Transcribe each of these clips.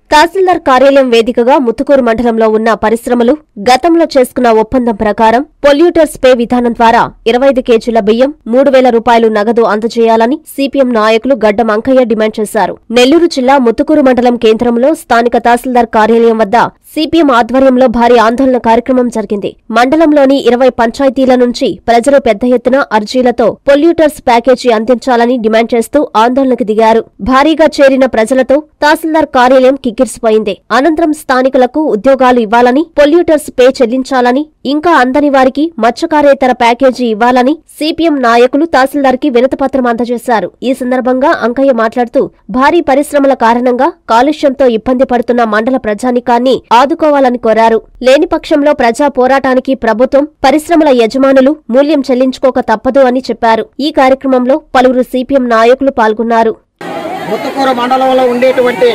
తహసీల్దార్ కార్యాలయం వేదికగా ముత్తుకూరు మండలంలో ఉన్న పరిశ్రమలు గతంలో చేసుకున్న ఒప్పందం ప్రకారం పొల్యూటర్స్ పే విధానం ద్వారా ఇరవై ఐదు కేజీల బియ్యం మూడు వేల రూపాయలు నగదు అందజేయాలని సిపిఎం నాయకులు గడ్డం అంకయ్య డిమాండ్ చేశారు నెల్లూరు జిల్లా ముత్తుకూరు మండలం కేంద్రంలో స్థానిక తహసీల్దార్ కార్యాలయం వద్ద సిపిఎం ఆధ్వర్యంలో భారీ ఆందోళన కార్యక్రమం జరిగింది మండలంలోని ఇరవై పంచాయతీల నుంచి ప్రజలు పెద్ద ఎత్తున అర్జీలతో పొల్యూటర్స్ ప్యాకేజీ అందించాలని డిమాండ్ చేస్తూ ఆందోళనకు దిగారు భారీగా చేరిన ప్రజలతో తహసీల్దార్ కార్యాలయం కిక్కిరిసిపోయింది అనంతరం స్థానికులకు ఉద్యోగాలు ఇవ్వాలని పొల్యూటర్స్ పే చెల్లించాలని ఇంకా అందని వారికి మత్స్యకారేతర ప్యాకేజీ ఇవ్వాలని సిపిఎం నాయకులు తహసీల్దార్కి వినతిపత్రం అందజేశారు ఈ సందర్భంగా అంకయ్య మాట్లాడుతూ భారీ పరిశ్రమల కారణంగా కాలుష్యంతో ఇబ్బంది పడుతున్న మండల ప్రజానికాన్ని ఆదుకోవాలని కోరారు లేని పక్షంలో ప్రజా పోరాటానికి ప్రభుత్వం పరిశ్రమల యజమానులు మూల్యం చెల్లించుకోక తప్పదు అని చెప్పారు ఈ కార్యక్రమంలో పలువురు సిపిఎం నాయకులు పాల్గొన్నారు ముత్తుకూరు మండలంలో ఉండేటువంటి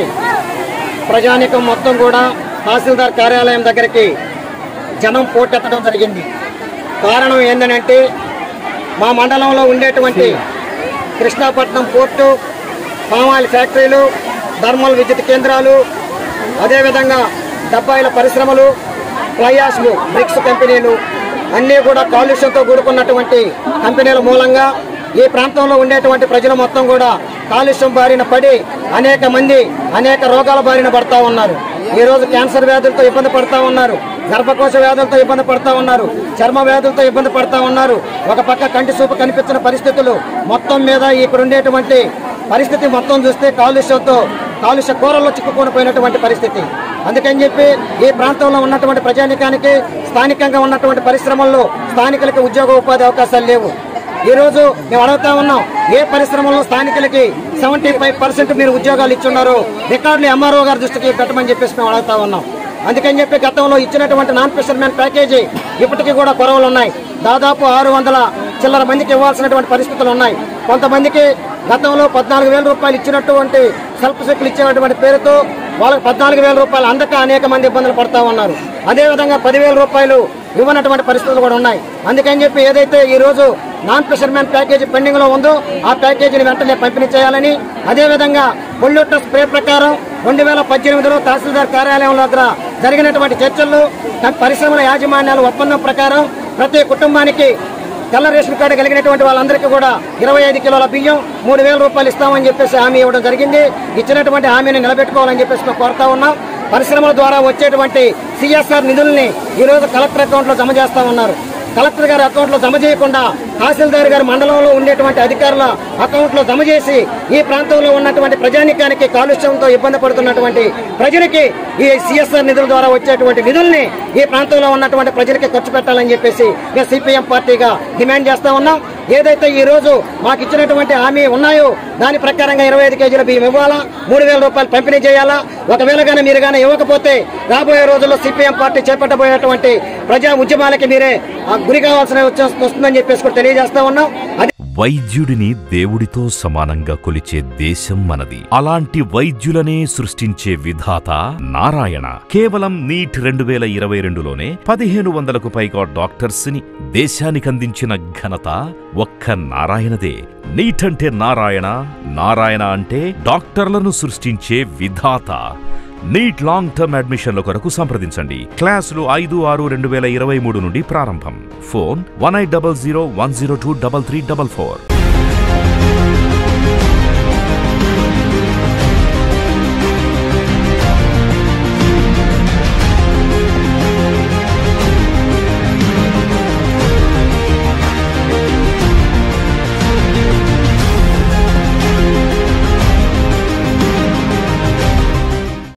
ప్రజానికం మొత్తం కూడా తహసీల్దార్ కార్యాలయం దగ్గరికి జనం పోటెత్తడం జరిగింది కారణం ఏంటంటే మా మండలంలో ఉండేటువంటి కృష్ణాపట్నం పోర్టు పామాయిల్ ఫ్యాక్టరీలు థర్మల్ విద్యుత్ కేంద్రాలు అదేవిధంగా డబ్బాయిల పరిశ్రమలు ఫ్లైయాస్లు బ్రిక్స్ కంపెనీలు అన్నీ కూడా కాలుష్యంతో కూడుకున్నటువంటి కంపెనీల మూలంగా ఈ ప్రాంతంలో ఉండేటువంటి ప్రజలు మొత్తం కూడా కాలుష్యం బారిన పడి అనేక మంది అనేక రోగాల బారిన పడతా ఉన్నారు ఈ రోజు క్యాన్సర్ వ్యాధులతో ఇబ్బంది పడతా ఉన్నారు గర్భకోశ వ్యాధులతో ఇబ్బంది పడతా ఉన్నారు చర్మ వ్యాధులతో ఇబ్బంది పడతా ఉన్నారు ఒక పక్క కంటి చూపు కనిపించిన పరిస్థితులు మొత్తం మీద ఇక్కడ ఉండేటువంటి పరిస్థితి మొత్తం చూస్తే కాలుష్యంతో కాలుష్య కూరల్లో చిక్కుకొని పోయినటువంటి పరిస్థితి అందుకని చెప్పి ఈ ప్రాంతంలో ఉన్నటువంటి ప్రజానికానికి స్థానికంగా ఉన్నటువంటి పరిశ్రమల్లో స్థానికులకి ఉద్యోగ ఉపాధి అవకాశాలు లేవు ఈ రోజు మేము అడుగుతా ఉన్నాం ఏ పరిశ్రమలో స్థానికులకి సెవెంటీ ఫైవ్ పర్సెంట్ మీరు ఉద్యోగాలు ఇచ్చున్నారో రికార్డులు ఎంఆర్ఓ గారి దృష్టికి పెట్టమని చెప్పేసి మేము అడుగుతా ఉన్నాం అందుకని చెప్పి గతంలో ఇచ్చినటువంటి నాన్ ఫిషర్మెన్ ప్యాకేజీ ఇప్పటికీ కూడా కొరవలు ఉన్నాయి దాదాపు ఆరు వందల చిల్లర మందికి ఇవ్వాల్సినటువంటి పరిస్థితులు ఉన్నాయి కొంతమందికి గతంలో పద్నాలుగు వేల రూపాయలు ఇచ్చినటువంటి సెల్ఫ్ సెక్లు ఇచ్చేటువంటి పేరుతో వాళ్ళకి పద్నాలుగు వేల రూపాయలు అందక అనేక మంది ఇబ్బందులు పడతా ఉన్నారు అదేవిధంగా పదివేల రూపాయలు ఇవ్వనటువంటి పరిస్థితులు కూడా ఉన్నాయి అందుకని చెప్పి ఏదైతే ఈ రోజు నాన్ ఫిషర్మెన్ ప్యాకేజీ పెండింగ్ లో ఉందో ఆ ప్యాకేజీని వెంటనే పంపిణీ చేయాలని అదేవిధంగా పొల్యూటర్ స్ప్రే ప్రకారం రెండు వేల పద్దెనిమిదిలో తహసీల్దార్ కార్యాలయం దగ్గర జరిగినటువంటి చర్చల్లో పరిశ్రమల యాజమాన్యాల ఒప్పందం ప్రకారం ప్రతి కుటుంబానికి తెల్ల రేషన్ కార్డు కలిగినటువంటి వాళ్ళందరికీ కూడా ఇరవై ఐదు కిలోల బియ్యం మూడు వేల రూపాయలు ఇస్తామని చెప్పేసి హామీ ఇవ్వడం జరిగింది ఇచ్చినటువంటి హామీని నిలబెట్టుకోవాలని చెప్పేసి మేము కోరుతా ఉన్నాం పరిశ్రమల ద్వారా వచ్చేటువంటి సిఎస్ఆర్ నిధుల్ని ఈ రోజు కలెక్టర్ అకౌంట్ లో జమ చేస్తా ఉన్నారు కలెక్టర్ గారి అకౌంట్ లో జమ చేయకుండా తహసీల్దార్ గారి మండలంలో ఉండేటువంటి అధికారుల అకౌంట్ లో జమ చేసి ఈ ప్రాంతంలో ఉన్నటువంటి ప్రజానికానికి కాలుష్యంతో ఇబ్బంది పడుతున్నటువంటి ప్రజలకి ఈ సిఎస్ఆర్ నిధుల ద్వారా వచ్చేటువంటి నిధుల్ని ఈ ప్రాంతంలో ఉన్నటువంటి ప్రజలకి ఖర్చు పెట్టాలని చెప్పేసి మేము సిపిఎం పార్టీగా డిమాండ్ చేస్తా ఉన్నాం ఏదైతే ఈ రోజు మాకు ఇచ్చినటువంటి హామీ ఉన్నాయో దాని ప్రకారంగా ఇరవై ఐదు కేజీల బియ్యం ఇవ్వాలా మూడు వేల రూపాయలు పంపిణీ చేయాలా ఒకవేళ కానీ మీరు కానీ ఇవ్వకపోతే రాబోయే రోజుల్లో సిపిఎం పార్టీ చేపట్టబోయేటువంటి ప్రజా ఉద్యమాలకి మీరే ఆ గురి కావాల్సిన వచ్చే- వస్తుందని చెప్పేసి కూడా తెలియజేస్తా ఉన్నాం అదే వైద్యుడిని దేవుడితో సమానంగా కొలిచే దేశం మనది అలాంటి వైద్యులనే సృష్టించే విధాత నారాయణ కేవలం నీట్ రెండు వేల ఇరవై రెండులోనే పదిహేను వందలకు పైగా డాక్టర్స్ ని దేశానికందించిన ఘనత ఒక్క నారాయణదే నీట్ అంటే నారాయణ నారాయణ అంటే డాక్టర్లను సృష్టించే విధాత నీట్ లాంగ్ టర్మ్ అడ్మిషన్ల కొరకు సంప్రదించండి క్లాసులు ఐదు ఆరు రెండు వేల ఇరవై మూడు నుండి ప్రారంభం phone one eight double zero one zero two double three double four